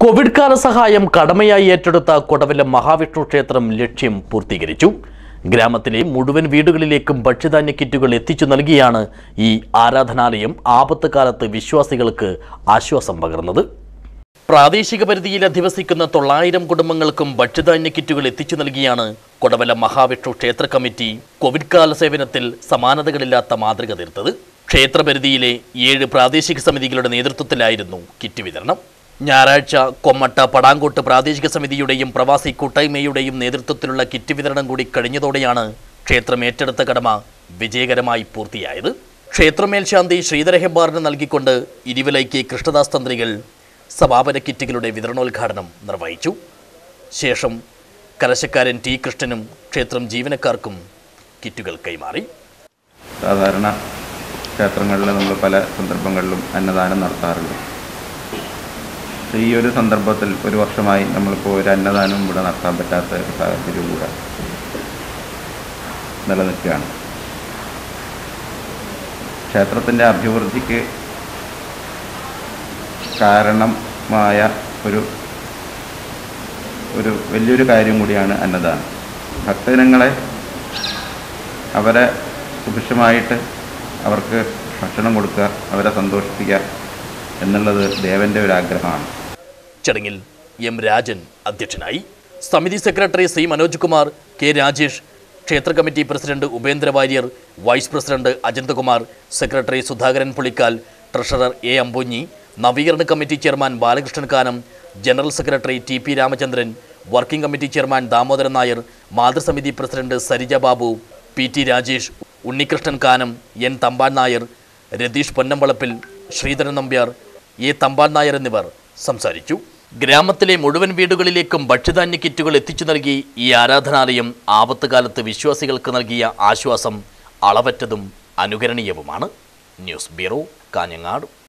Covid കാല സഹായം കടമയായി ഏറ്റെടുത്ത കൊടവലം മഹാവിഷ്ണു ക്ഷേത്രം ലക്ഷ്യം പൂർത്തീകരിച്ചു ഗ്രാമത്തിലെ മുഴുവൻ വീടുകളിലേക്കും ഭക്ഷ്യധാന്യ കിറ്റുകൾ എത്തിച്ചു നൽകിയാണ് ഈ ആരാധനാലയം ആപത്ത് കാലത്ത് വിശ്വാസികൾക്ക് ആശ്വാസം പകർന്നത് പ്രാദേശിക പരിധിയിൽ അധിവസിക്കുന്ന തൊള്ളായിരം കുടുംബങ്ങൾക്കും ഭക്ഷ്യധാന്യ കിറ്റുകൾ എത്തിച്ചു നൽകിയാണ് കൊടവല മഹാവിഷ്ണു ക്ഷേത്ര കമ്മിറ്റി കോവിഡ് കാല സേവനത്തിൽ സമാനതകളില്ലാത്ത മാതൃക തീർത്തത് ക്ഷേത്രപരിധിയിലെ ഏഴ് പ്രാദേശിക സമിതികളുടെ നേതൃത്വത്തിലായിരുന്നു കിറ്റ് വിതരണം ഞായറാഴ്ച കൊമ്മട്ട പടാങ്കോട്ട് പ്രാദേശിക സമിതിയുടെയും പ്രവാസി കൂട്ടായ്മയുടെയും നേതൃത്വത്തിലുള്ള കിറ്റ് വിതരണം കൂടി കഴിഞ്ഞതോടെയാണ് ക്ഷേത്രം ഏറ്റെടുത്ത കടമ വിജയകരമായി പൂർത്തിയായത് ക്ഷേത്രമേൽശാന്തി ശ്രീധര ഹെബ്ബാറിന് നൽകിക്കൊണ്ട് ഇരുവലൈക്ക് കൃഷ്ണദാസ് തന്ത്രികൾ സമാപന കിറ്റുകളുടെ വിതരണോദ്ഘാടനം നിർവഹിച്ചു ശേഷം കലശക്കാരൻ ടി കൃഷ്ണനും ക്ഷേത്രം ജീവനക്കാർക്കും കിറ്റുകൾ കൈമാറി സാധാരണ ക്ഷേത്രങ്ങളിൽ നമ്മൾ പല സന്ദർഭങ്ങളിലും അന്നദാനം നടത്താറുണ്ട് പക്ഷേ ഈ ഒരു സന്ദർഭത്തിൽ ഒരു വർഷമായി നമ്മളിപ്പോൾ ഒരു അന്നദാനവും ഇവിടെ നടത്താൻ പറ്റാത്ത ഒരു സാഹചര്യം കൂടെ നിലനിൽക്കുകയാണ് ക്ഷേത്രത്തിൻ്റെ അഭിവൃദ്ധിക്ക് കാരണമായ ഒരു ഒരു വലിയൊരു കാര്യം കൂടിയാണ് അന്നദാനം ഭക്തജനങ്ങളെ അവരെ സുഭിക്ഷമായിട്ട് അവർക്ക് ഭക്ഷണം കൊടുക്കുക അവരെ സന്തോഷിപ്പിക്കുക എന്നുള്ളത് ദേവൻ്റെ ഒരു ആഗ്രഹമാണ് ചടങ്ങിൽ എം രാജൻ അധ്യക്ഷനായി സമിതി secretary C Manoj Kumar K Rajesh ക്ഷേത്ര committee president Upendra Warrier vice president Ajanthakumar secretary Sudhakaran Pulikkal treasurer A Ambunhi നവീകരണ committee chairman Balakrishnan Kanam general secretary T P Ramachandran working committee chairman Damodaran Nair മാതൃസമിതി president Sarija Babu P T Rajesh Unnikrishnan Kanam N Thampan Nair Ratheesh Ponnambalappil Sreedharan Nambiar A Thampan Nair എന്നിവർ സംസാരിച്ചു ഗ്രാമത്തിലെ മുഴുവൻ വീടുകളിലേക്കും ഭക്ഷ്യധാന്യ കിറ്റുകൾ എത്തിച്ചു നൽകി ഈ ആരാധനാലയം ആപത്ത് കാലത്ത് വിശ്വാസികൾക്ക് നൽകിയ ആശ്വാസം അളവറ്റതും അനുകരണീയവുമാണ് ന്യൂസ് ബ്യൂറോ കാഞ്ഞങ്ങാട്